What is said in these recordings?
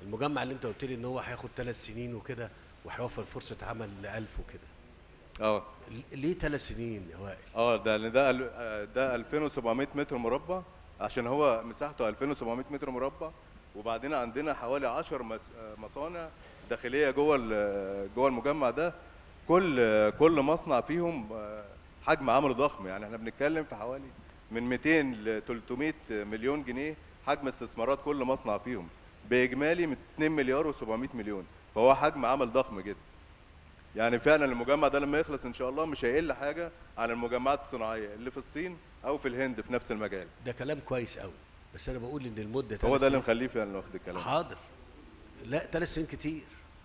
المجمع اللي انت قلت لي ان هو هياخد ثلاث سنين وكده وهيوفر فرصه عمل ل 1000 وكده اه ل- ليه ثلاث سنين يا وائل؟ اه ده لأن ده ال- آه، ده 2700 متر مربع عشان هو مساحته 2700 متر مربع وبعدين عندنا حوالي 10 مس- آه، مصانع داخليه جوه ال- جوه المجمع ده كل آه، كل مصنع فيهم آه، حجم عمل ضخم يعني احنا بنتكلم في حوالي من 200 ل 300 مليون جنيه حجم استثمارات كل مصنع فيهم باجمالي من 2 مليار و700 مليون فهو حجم عمل ضخم جدا يعني فعلا المجمع ده لما يخلص ان شاء الله مش هيقل حاجه عن المجمعات الصناعيه اللي في الصين او في الهند في نفس المجال ده كلام كويس قوي بس انا بقول ان المده هو ثلاث ده اللي سنين- مخليه فعلا واخد الكلام حاضر لا ثلاث سنين كتير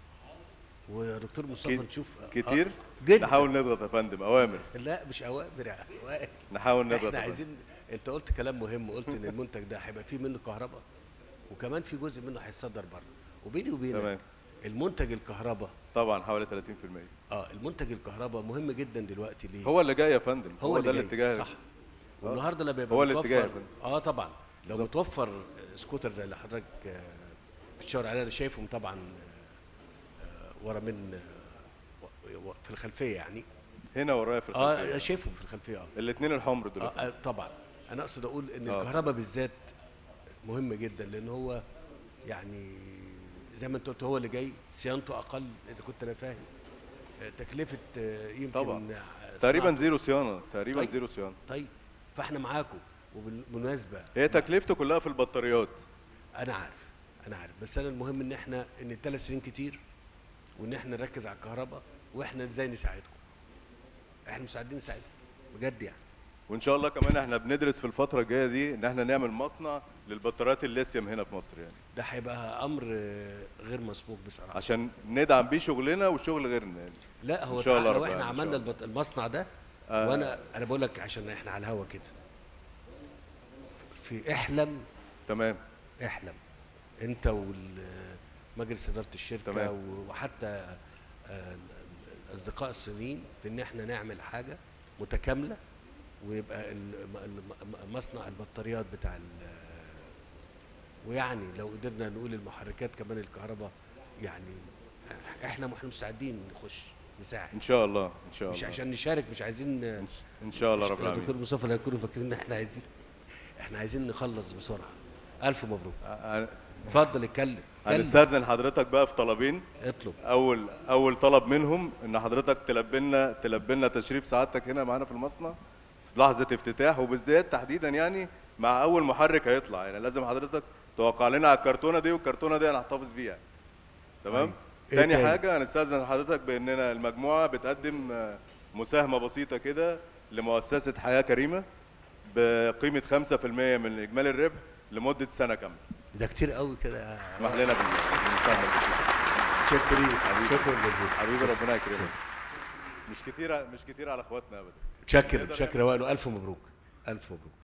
ودكتور مصطفى كت- نشوف كتير آه، جدا نحاول نضغط يا فندم اوامر لا مش اوامر يا وائل نحاول نضغط احنا يا فندم. عايزين انت قلت كلام مهم قلت ان المنتج ده هيبقى فيه منه كهرباء وكمان في جزء منه هيتصدر بره وبيني وبينك تمام. المنتج الكهرباء طبعا حوالي 30% اه المنتج الكهرباء مهم جدا دلوقتي ليه هو اللي جاي يا فندم هو, هو, اللي ده جاي. الاتجاه صح والنهارده لما يبقى هو الاتجاه يا متوفر فندم. اه طبعا لو بالظبط. متوفر آه، سكوتر زي اللي حضرتك آه، بتشاور عليه انا شايفهم طبعا آه، آه، ورا من آه، و- و- في الخلفيه يعني هنا ورايا في اه الخلفيه انا شايفهم في الخلفيه اه الاثنين الحمر دول آه آه، طبعا انا اقصد اقول ان آه. الكهرباء بالذات مهم جدا لان هو يعني زي ما انت قلت هو اللي جاي صيانته اقل اذا كنت انا فاهم آه، تكلفه آه، يمكن طبعا. آه، تقريبا صناعته. زيرو صيانه تقريبا طيب. زيرو صيانه طيب فاحنا معاكم وبالمناسبه هي تكلفته كلها في البطاريات انا عارف انا عارف بس انا المهم ان احنا ان الثلاث سنين كتير وان احنا نركز على الكهرباء واحنا ازاي نساعدكم احنا مساعدين نساعدكم بجد يعني وان شاء الله كمان احنا بندرس في الفتره الجايه دي ان احنا نعمل مصنع للبطاريات الليثيوم هنا في مصر يعني ده هيبقى امر آه، غير مسبوق بصراحه عشان ندعم بيه شغلنا وشغل غيرنا يعني لا هو إن شاء الله تعالى لو رب احنا العالمين، إن عملنا شاء الله. البط... المصنع ده آه. وانا انا بقول لك عشان احنا على الهوا كده في احلم تمام احلم انت ومجلس اداره الشركه تمام. و- وحتى آه، ال- ال- الاصدقاء الصينيين في ان احنا نعمل حاجه متكامله ويبقى الم- الم- مصنع البطاريات بتاع ال- ويعني لو قدرنا نقول المحركات كمان الكهرباء يعني احنا احنا مستعدين نخش نساعد ان شاء الله ان شاء مش الله عشان نشارك مش عايزين ان شاء الله رب دكتور العالمين مصطفى لا يكونوا فاكرين ان احنا عايزين احنا عايزين نخلص بسرعه الف مبروك ه- اتفضل اتكلم اتكلم هنستاذن حضرتك بقى في طلبين اطلب اول اول طلب منهم ان حضرتك تلبي لنا تلبي لنا تشريف سعادتك هنا معانا في المصنع في لحظه افتتاح وبالذات تحديدا يعني مع اول محرك هيطلع يعني لازم حضرتك توقع لنا على الكرتونه دي والكرتونه دي هنحتفظ بيها تمام طيب. إيه تاني تاني؟ حاجه هنستاذن حضرتك باننا المجموعه بتقدم آه، مساهمه بسيطه كده لمؤسسه حياه كريمه بقيمه 5% من اجمالي الربح لمده سنه كامله ده كتير قوي كده اسمح لنا بالمساهمه البسيطه شكرا حبيبي. شكرا جزيلا حبيبي ربنا يكرمك مش كتير مش كتير على اخواتنا ابدا شكر شكر وائل الف مبروك الف مبروك